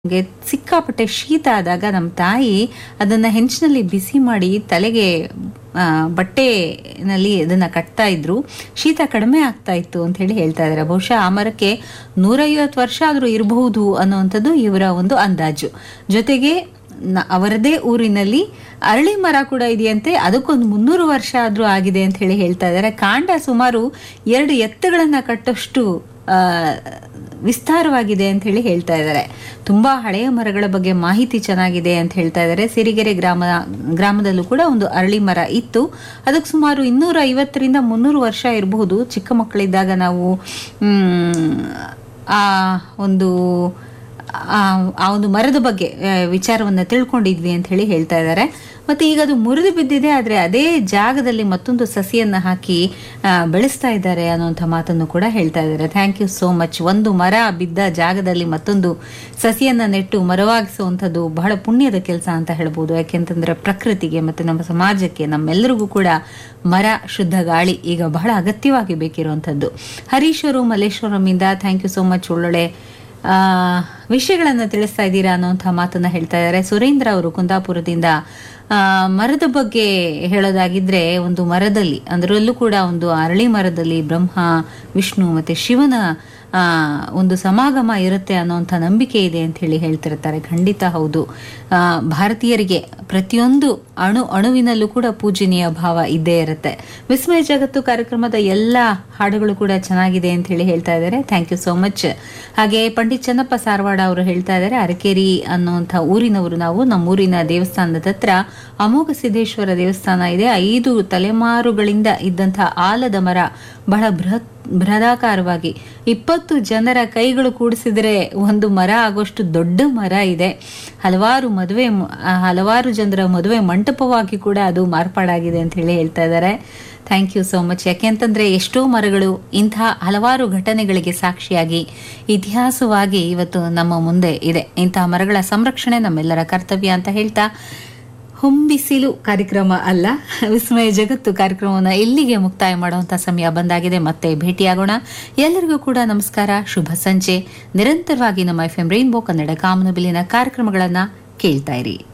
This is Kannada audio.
ಗೆ ಸಿಕ್ಕಾಪಟ್ಟೆ ಶೀತ ಆದಾಗ ನಮ್ಮ ತಾಯಿ ಅದನ್ನ ಹೆಂಚಿನಲ್ಲಿ ಬಿಸಿ ಮಾಡಿ ತಲೆಗೆ ಆ, ಬಟ್ಟೆನಲ್ಲಿ ಅದನ್ನ ಕಟ್ತಾ ಇದ್ರು ಶೀತ ಕಡಿಮೆ ಆಗ್ತಾ ಇತ್ತು ಅಂತ ಹೇಳಿ ಹೇಳ್ತಾ ಇದ್ದಾರೆ ಬಹುಶಃ ಆ ಮರಕ್ಕೆ ನೂರೈವತ್ತು ವರ್ಷ ಆದ್ರೂ ಇರಬಹುದು ಅನ್ನುವಂಥದ್ದು ಇವರ ಒಂದು ಅಂದಾಜು ಜೊತೆಗೆ ನ- ಅವರದೇ ಊರಿನಲ್ಲಿ ಅರಳಿ ಮರ ಕೂಡ ಇದೆಯಂತೆ ಅದಕ್ಕೊಂದು ಮುನ್ನೂರು ವರ್ಷ ಆದ್ರೂ ಆಗಿದೆ ಅಂತ ಹೇಳಿ ಹೇಳ್ತಾ ಇದ್ದಾರೆ ಕಾಂಡ ಸುಮಾರು ಎರಡು ಎತ್ತುಗಳನ್ನ ಕಟ್ಟಷ್ಟು ಆ, ವಿಸ್ತಾರವಾಗಿದೆ ಅಂತ ಹೇಳಿ ಹೇಳ್ತಾ ಇದ್ದಾರೆ ತುಂಬಾ ಹಳೆಯ ಮರಗಳ ಬಗ್ಗೆ ಮಾಹಿತಿ ಚೆನ್ನಾಗಿದೆ ಅಂತ ಹೇಳ್ತಾ ಇದ್ದಾರೆ ಸಿರಿಗೆರೆ ಗ್ರಾಮ ಗ್ರಾಮದಲ್ಲೂ ಕೂಡ ಒಂದು ಅರಳಿ ಮರ ಇತ್ತು ಅದಕ್ಕೆ ಸುಮಾರು ಇನ್ನೂರ ಐವತ್ತರಿಂದ ಮುನ್ನೂರು ವರ್ಷ ಇರಬಹುದು ಚಿಕ್ಕ ಮಕ್ಕಳಿದ್ದಾಗ ನಾವು ಮ್, ಆ ಒಂದು ಆ ಆ ಒಂದು ಮರದ ಬಗ್ಗೆ ಆ, ವಿಚಾರವನ್ನ ತಿಳ್ಕೊಂಡಿದ್ವಿ ಅಂತ ಹೇಳಿ ಹೇಳ್ತಾ ಇದ್ದಾರೆ ಮತ್ತೆ ಈಗ ಅದು ಮುರಿದು ಬಿದ್ದಿದೆ ಆದ್ರೆ ಅದೇ ಜಾಗದಲ್ಲಿ ಮತ್ತೊಂದು ಸಸಿಯನ್ನ ಹಾಕಿ ಆ, ಬೆಳೆಸ್ತಾ ಇದ್ದಾರೆ ಅನ್ನುವಂಥ ಮಾತನ್ನು ಕೂಡ ಹೇಳ್ತಾ ಇದ್ದಾರೆ ಥ್ಯಾಂಕ್ ಯು ಸೋ ಮಚ್ ಒಂದು ಮರ ಬಿದ್ದ ಜಾಗದಲ್ಲಿ ಮತ್ತೊಂದು ಸಸಿಯನ್ನ ನೆಟ್ಟು ಮರವಾಗಿಸುವಂಥದ್ದು ಬಹಳ ಪುಣ್ಯದ ಕೆಲಸ ಅಂತ ಹೇಳ್ಬೋದು ಯಾಕೆಂತಂದ್ರೆ ಪ್ರಕೃತಿಗೆ ಮತ್ತೆ ನಮ್ಮ ಸಮಾಜಕ್ಕೆ ನಮ್ಮೆಲ್ಲರಿಗೂ ಕೂಡ ಮರ ಶುದ್ಧ ಗಾಳಿ ಈಗ ಬಹಳ ಅಗತ್ಯವಾಗಿ ಬೇಕಿರುವಂಥದ್ದು ಹರೀಶ್ ಅವರು ಮಲ್ಲೇಶ್ವರಮಿಂದ ಥ್ಯಾಂಕ್ ಯು ಸೋ ಮಚ್ ಒಳ್ಳೊಳ್ಳೆ ಆ, ವಿಷಯಗಳನ್ನ ತಿಳಿಸ್ತಾ ಇದ್ದೀರಾ ಅನ್ನುವಂಥ ಮಾತನ್ನ ಹೇಳ್ತಾ ಇದ್ದಾರೆ ಸುರೇಂದ್ರ ಅವರು ಕುಂದಾಪುರದಿಂದ ಆ, ಮರದ ಬಗ್ಗೆ ಹೇಳೋದಾಗಿದ್ರೆ ಒಂದು ಮರದಲ್ಲಿ ಅದರಲ್ಲೂ ಕೂಡ ಒಂದು ಅರಳಿ ಮರದಲ್ಲಿ ಬ್ರಹ್ಮ ವಿಷ್ಣು ಮತ್ತೆ ಶಿವನ ಆ, ಒಂದು ಸಮಾಗಮ ಇರುತ್ತೆ ಅನ್ನುವಂಥ ನಂಬಿಕೆ ಇದೆ ಅಂತ ಹೇಳಿ ಹೇಳ್ತಿರ್ತಾರೆ ಖಂಡಿತ ಹೌದು ಆ, ಭಾರತೀಯರಿಗೆ ಪ್ರತಿಯೊಂದು ಅಣು ಅಣುವಿನಲ್ಲೂ ಕೂಡ ಪೂಜನೀಯ ಭಾವ ಇದ್ದೇ ಇರುತ್ತೆ ವಿಸ್ಮಯ ಜಗತ್ತು ಕಾರ್ಯಕ್ರಮದ ಎಲ್ಲ ಹಾಡುಗಳು ಕೂಡ ಚೆನ್ನಾಗಿದೆ ಅಂತ ಹೇಳಿ ಹೇಳ್ತಾ ಇದ್ದಾರೆ ಥ್ಯಾಂಕ್ ಯು ಸೋ ಮಚ್ ಹಾಗೆ ಪಂಡಿತ್ ಚನ್ನಪ್ಪ ಸಾರವಾಡ ಅವರು ಹೇಳ್ತಾ ಇದ್ದಾರೆ ಅರಕೇರಿ ಅನ್ನುವಂಥ ಊರಿನವರು ನಾವು ನಮ್ಮೂರಿನ ದೇವಸ್ಥಾನದ ಹತ್ರ ಅಮೋಘ ಸಿದ್ದೇಶ್ವರ ದೇವಸ್ಥಾನ ಇದೆ ಐದು ತಲೆಮಾರುಗಳಿಂದ ಇದ್ದಂತಹ ಆಲದ ಮರ ಬಹಳ ಬೃಹತ್ ಬೃಹದಾಕಾರವಾಗಿ ಇಪ್ಪತ್ತು ಜನರ ಕೈಗಳು ಕೂಡಿಸಿದರೆ ಒಂದು ಮರ ಆಗೋಷ್ಟು ದೊಡ್ಡ ಮರ ಇದೆ ಹಲವಾರು ಮದುವೆ ಮ- ಆ, ಹಲವಾರು ಜನರ ಮದುವೆ ಮಂಟಪವಾಗಿ ಕೂಡ ಅದು ಮಾರ್ಪಾಡಾಗಿದೆ ಅಂತ ಹೇಳಿ ಹೇಳ್ತಾ ಇದ್ದಾರೆ ಥ್ಯಾಂಕ್ ಯು ಸೋ ಮಚ್ ಯಾಕೆಂತಂದ್ರೆ ಎಷ್ಟೋ ಮರಗಳು ಇಂಥ ಹಲವಾರು ಘಟನೆಗಳಿಗೆ ಸಾಕ್ಷಿಯಾಗಿ ಇತಿಹಾಸವಾಗಿ ಇವತ್ತು ನಮ್ಮ ಮುಂದೆ ಇದೆ ಇಂತಹ ಮರಗಳ ಸಂರಕ್ಷಣೆ ನಮ್ಮೆಲ್ಲರ ಕರ್ತವ್ಯ ಅಂತ ಹೇಳ್ತಾ ಹೊಂಬಿಸಿಲು ಕಾರ್ಯಕ್ರಮ ಅಲ್ಲ ವಿಸ್ಮಯ ಜಗತ್ತು ಕಾರ್ಯಕ್ರಮವನ್ನು ಇಲ್ಲಿಗೆ ಮುಕ್ತಾಯ ಮಾಡುವಂತ ಸಮಯ ಬಂದಾಗಿದೆ ಮತ್ತೆ ಭೇಟಿಯಾಗೋಣ ಎಲ್ಲರಿಗೂ ಕೂಡ ನಮಸ್ಕಾರ ಶುಭ ಸಂಜೆ ನಿರಂತರವಾಗಿ ನಮ್ಮ ಎಫ್ ಎಂ ರೈನ್ಬೋ ಕನ್ನಡ ಕಾಮನಬಿಲ್ಲಿನ ಕಾರ್ಯಕ್ರಮಗಳನ್ನ ಕೇಳ್ತಾ ಇರಿ